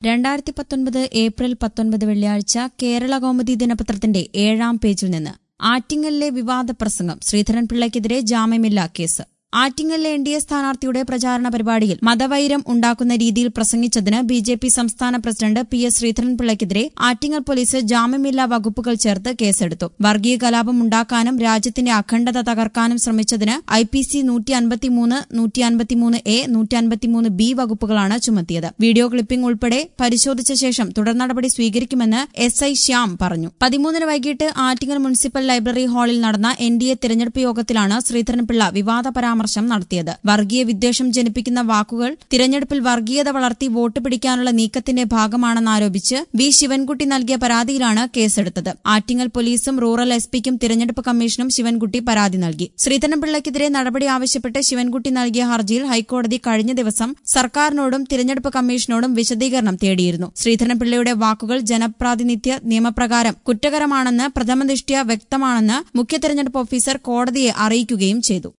രണ്ടായിരത്തി പത്തൊൻപത് ഏപ്രിൽ പത്തൊൻപത് വെള്ളിയാഴ്ച കേരള കൗമുദി ദിനപത്രത്തിന്റെ ഏഴാം പേജിൽ നിന്ന് ആറ്റിങ്ങലിലെ വിവാദ പ്രസംഗം ശ്രീധരൻപിള്ളയ്ക്കെതിരെ ജാമ്യമില്ലാ കേസ് ആറ്റിങ്ങലിലെ എൻ ഡി എ സ്ഥാനാർത്ഥിയുടെ പ്രചാരണ പരിപാടിയിൽ മതവൈരം ഉണ്ടാക്കുന്ന രീതിയിൽ പ്രസംഗിച്ചതിന് ബി ജെ പി സംസ്ഥാന പ്രസിഡന്റ് പി എസ് ശ്രീധരൻപിള്ളയ്ക്കെതിരെ ആറ്റിങ്ങൽ പോലീസ് ജാമ്യമില്ലാ വകുപ്പുകൾ ചേർത്ത് കേസെടുത്തു വർഗീയ കലാപം ഉണ്ടാക്കാനും രാജ്യത്തിന്റെ അഖണ്ഡത തകർക്കാനും ശ്രമിച്ചതിന് ഐ പി സി നൂറ്റി അൻപത്തിമൂന്ന് നൂറ്റി അൻപത്തിമൂന്ന് എ നൂറ്റി അൻപത്തിമൂന്ന് ബി വകുപ്പുകളാണ് ചുമത്തിയത് വീഡിയോ ക്ലിപ്പിംഗ് ഉൾപ്പെടെ പരിശോധിച്ച ശേഷം തുടർ നടപടി സ്വീകരിക്കുമെന്ന് എസ് ഐ ശ്യാം പറഞ്ഞു പതിമൂന്നിന് വൈകിട്ട് ആറ്റിങ്ങൽ മുനിസിപ്പൽ ലൈബ്രറി ഹാളിൽ നടന്ന എൻ ഡി എ തിരഞ്ഞെടുപ്പ് യോഗത്തിലാണ് ശ്രീധരൻപിള്ള വിവാദ പരാമർശം നടത്തിയത് വർഗീയ വിദ്വേഷം ജനിപ്പിക്കുന്ന വാക്കുകൾ തിരഞ്ഞെടുപ്പിൽ വർഗീയത വളർത്തി വോട്ട് പിടിക്കാനുള്ള നീക്കത്തിന്റെ ഭാഗമാണെന്നാരോപിച്ച് വി ശിവൻകുട്ടി നൽകിയ പരാതിയിലാണ് കേസെടുത്തത് ആറ്റിങ്ങൽ പോലീസും റൂറൽ എസ് പിക്കും തിരഞ്ഞെടുപ്പ് കമ്മീഷനും ശിവൻകുട്ടി പരാതി നൽകി ശ്രീധരൻപിള്ളയ്ക്കെതിരെ നടപടി ആവശ്യപ്പെട്ട് ശിവൻകുട്ടി നൽകിയ ഹർജിയിൽ ഹൈക്കോടതി കഴിഞ്ഞ ദിവസം സർക്കാരിനോടും തിരഞ്ഞെടുപ്പ് കമ്മീഷനോടും വിശദീകരണം തേടിയിരുന്നു ശ്രീധരൻപിള്ളയുടെ വാക്കുകൾ ജനപ്രാതിനിധ്യ നിയമപ്രകാരം കുറ്റകരമാണെന്ന് പ്രഥമദൃഷ്ട്യ വ്യക്തമാണെന്ന് മുഖ്യ തെരഞ്ഞെടുപ്പ് ഓഫീസർ കോടതിയെ അറിയിക്കുകയും ചെയ്തു